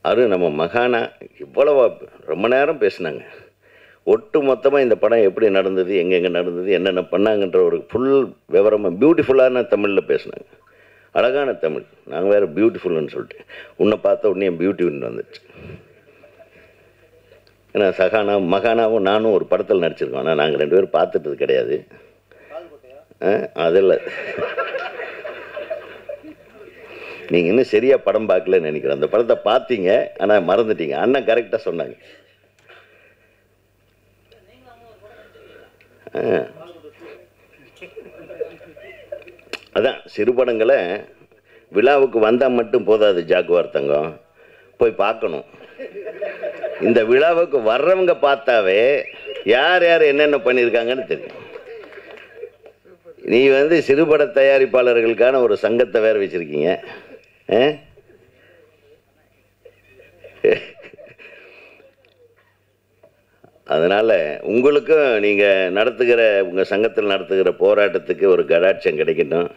அது நம்ம மகானா இவ்வளவு ரொம்ப நேரம் பேசினாங்க ஒட்டு மொத்தமாக இந்த படம் எப்படி நடந்தது எங்கெங்கே நடந்தது என்னென்ன பண்ணாங்கன்ற ஒரு ஃபுல் விவரமாக பியூட்டிஃபுல்லான தமிழில் பேசினாங்க அழகான தமிழ் நாங்கள் வேறு பியூட்டிஃபுல்னு சொல்லிட்டு உன்னை பார்த்த உடனே பியூட்டின்னு வந்துடுச்சு ஏன்னா சகானா மகானாவும் நானும் ஒரு படத்தில் நடிச்சிருக்கோம் ஆனால் நாங்கள் ரெண்டு பேரும் பார்த்துட்டது கிடையாது ஆ, அதில் நீங்கள் இன்னும் சரியாக படம் பார்க்கலன்னு நினைக்கிறேன் அந்த படத்தை பார்த்தீங்க ஆனால் மறந்துட்டீங்க அண்ணன் கரெக்டாக சொன்னாங்க ஆ. அதான் சிறுபடங்களை விழாவுக்கு வந்தால் மட்டும் போதாது ஜாக்குவார் தங்கம் போய் பார்க்கணும் இந்த விழாவுக்கு வர்றவங்க பார்த்தாவே யார் யார் என்னென்ன பண்ணியிருக்காங்கன்னு தெரியும் நீ வந்து சிறுபட தயாரிப்பாளர்களுக்கான ஒரு சங்கத்தை வேற வச்சிருக்கீங்க ஆ? அதனால் உங்களுக்கும் நீங்கள் நடத்துகிற உங்கள் சங்கத்தில் நடத்துகிற போராட்டத்துக்கு ஒரு கடாட்சம் கிடைக்கட்டும்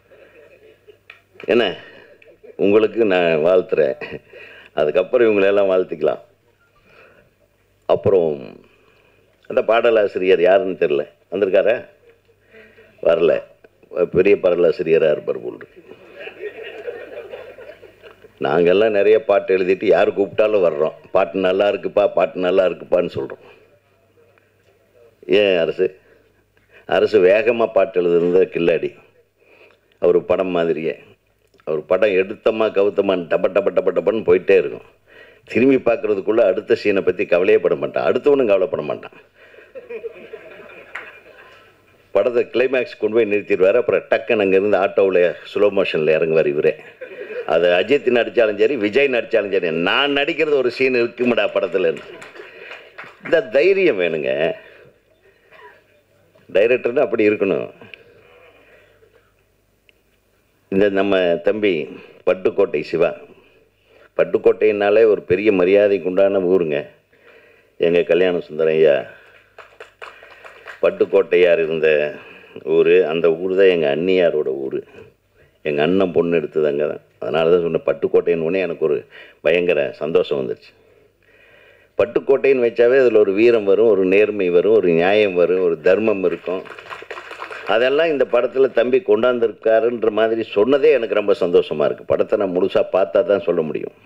என்ன உங்களுக்கு நான் வாழ்த்துறேன் அதுக்கப்புறம் இவங்களெல்லாம் வாழ்த்திக்கலாம் அப்புறம் அந்த பாடலாசிரியர் யாருன்னு தெரில வந்திருக்காரா வரல பெரிய பாடலாசிரியராக இருப்பார் போல் இருக்கு நாங்கெல்லாம் நிறைய பாட்டு எழுதிட்டு யார் கூப்பிட்டாலும் வர்றோம் பாட்டு நல்லா இருக்குப்பா பாட்டு நல்லா இருக்குப்பான்னு சொல்கிறோம் ஏன் அரசு அரசு வேகமாக பாட்டு எழுதுனது கில்லாடி அவர் படம் மாதிரியே அவர் படம் எடுத்தமா கவுத்தமான்னு டப டப டப டபன்னு போயிட்டே இருக்கும் திரும்பி பார்க்கறதுக்குள்ளே அடுத்த சீனை பற்றி கவலையே பட மாட்டான் அடுத்தவனும் கவலைப்பட மாட்டான் படத்தை கிளைமேக்ஸ் கொண்டு போய் நிறுத்திடுவார் அப்புறம் டக்குன்னு அங்கேருந்து ஆட்டோவில் ஸ்லோ மோஷனில் இறங்குவார் இவரே அது அஜித் நடித்தாலும் சரி விஜய் நடித்தாலும் சரி நான் நடிக்கிறது ஒரு சீன் இருக்குமாடா படத்தில் இந்த தைரியம் வேணுங்க டைரக்டர்னு அப்படி இருக்கணும் இந்த நம்ம தம்பி பட்டுக்கோட்டை சிவா பட்டுக்கோட்டைனாலே ஒரு பெரிய மரியாதைக்கு உண்டான ஊருங்க எங்கள் கல்யாண சுந்தரம் ஐயா பட்டுக்கோட்டையார் இருந்த ஊர் அந்த ஊர் தான் எங்கள் அண்ணியாரோட ஊர் எங்கள் அண்ணன் பொண்ணு எடுத்தது அங்கே தான் அதனால தான் சொன்னேன் பட்டுக்கோட்டைன்னு உடனே எனக்கு ஒரு பயங்கர சந்தோஷம் வந்துருச்சு பட்டுக்கோட்டைன்னு வச்சாவே அதில் ஒரு வீரம் வரும் ஒரு நேர்மை வரும் ஒரு நியாயம் வரும் ஒரு தர்மம் இருக்கும் அதெல்லாம் இந்த படத்தில் தம்பி கொண்டாந்துருக்காருன்ற மாதிரி சொன்னதே எனக்கு ரொம்ப சந்தோஷமாக இருக்குது படத்தை நான் முழுசாக பார்த்தா தான் சொல்ல முடியும்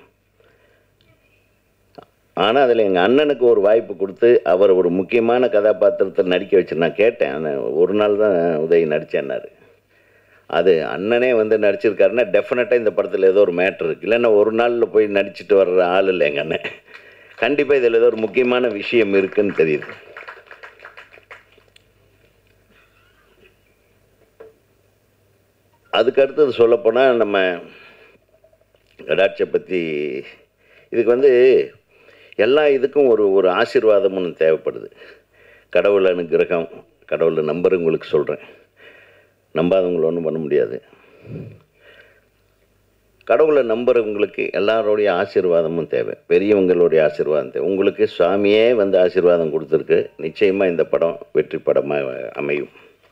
ஆனால் அதில் எங்கள் அண்ணனுக்கு ஒரு வாய்ப்பு கொடுத்து அவர் ஒரு முக்கியமான கதாபாத்திரத்தை நடிக்க வச்சு நான் கேட்டேன் ஆனால் ஒரு நாள் தான் உதவி நடித்தேன்னாரு அது அண்ணனே வந்து நடிச்சிருக்காருன்னா டெஃபினட்டாக இந்த படத்தில் ஏதோ ஒரு மேட்ரு இருக்குது இல்லைன்னா ஒரு நாளில் போய் நடிச்சிட்டு வர்ற ஆள் இல்லை எங்கள் அண்ணன் கண்டிப்பாக இதில் ஏதோ ஒரு முக்கியமான விஷயம் இருக்குன்னு தெரியுது அதுக்கு அடுத்தது சொல்லப்போனால் நம்ம கடாட்சை பற்றி இதுக்கு வந்து எல்லா இதுக்கும் ஒரு ஒரு ஆசீர்வாதம் ஒன்று தேவைப்படுது கடவுள் அனுகிரகம் கடவுளை நம்புறவங்களுக்கு சொல்கிறேன் நம்பாதவங்களை ஒன்றும் பண்ண முடியாது கடவுளை நம்புறவங்களுக்கு எல்லாரோடைய ஆசீர்வாதமும் தேவை பெரியவங்களுடைய ஆசீர்வாதம் தேவை உங்களுக்கு சுவாமியே வந்து ஆசீர்வாதம் கொடுத்துருக்கு நிச்சயமாக இந்த படம் வெற்றி படமாக அமையும்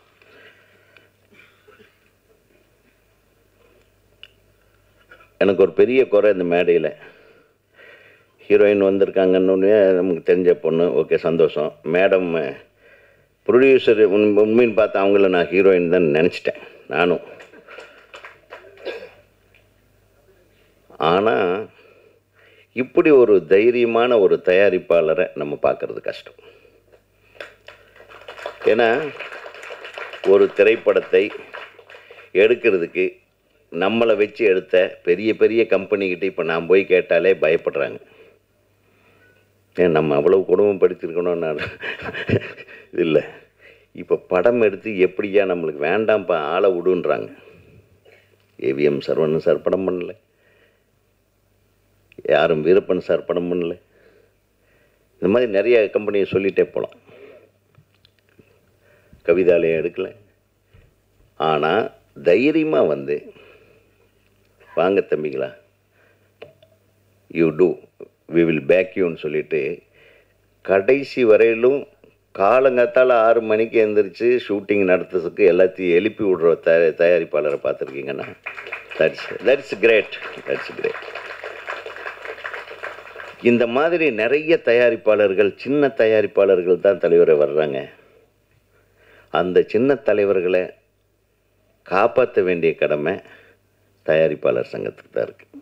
எனக்கு ஒரு பெரிய குறை இந்த மேடையில் ஹீரோயின் வந்திருக்காங்கன்னு நமக்கு தெரிஞ்ச பொண்ணு ஓகே சந்தோஷம் மேடம் ப்ரொடியூசர் உண் உண்மைன்னு பார்த்து அவங்கள நான் ஹீரோயின் தான் நினச்சிட்டேன் நானும் ஆனால் இப்படி ஒரு தைரியமான ஒரு தயாரிப்பாளரை நம்ம பார்க்கறது கஷ்டம் ஏன்னா ஒரு திரைப்படத்தை எடுக்கிறதுக்கு நம்மளை வச்சு எடுத்த பெரிய பெரிய கம்பெனிக்கிட்ட இப்போ நான் போய் கேட்டாலே பயப்படுறாங்க ஏன் நம்ம அவ்வளவு குடும்பப்படுத்திருக்கணும் நான் இல்லை இப்போ படம் எடுத்து எப்படியா நம்மளுக்கு வேண்டாம்ப்பா ஆளை விடுன்றாங்க ஏவிஎம் சரவணன் சார் படம் பண்ணல யாரும் வீரப்பன் சார் படம் பண்ணல இந்த மாதிரி நிறைய கம்பெனியை சொல்லிகிட்டே போகலாம் கவிதாலயம் எடுக்கல ஆனால் தைரியமாக வந்து வாங்க தம்பிங்களா you too we will back யூன்னு சொல்லிட்டு கடைசி வரையிலும் காலங்காத்தால் ஆறு மணிக்கு எழுந்திரிச்சு ஷூட்டிங் நடத்துறதுக்கு எல்லாத்தையும் எழுப்பி விடுற தய தயாரிப்பாளரை பார்த்துருக்கீங்கன்னா that's that's great that's great இந்த மாதிரி நிறைய தயாரிப்பாளர்கள் சின்ன தயாரிப்பாளர்கள் தான் தலைவரை வர்றாங்க அந்த சின்ன தலைவர்களை காப்பாற்ற வேண்டிய கடமை தயாரிப்பாளர் சங்கத்துக்கு தான் இருக்குது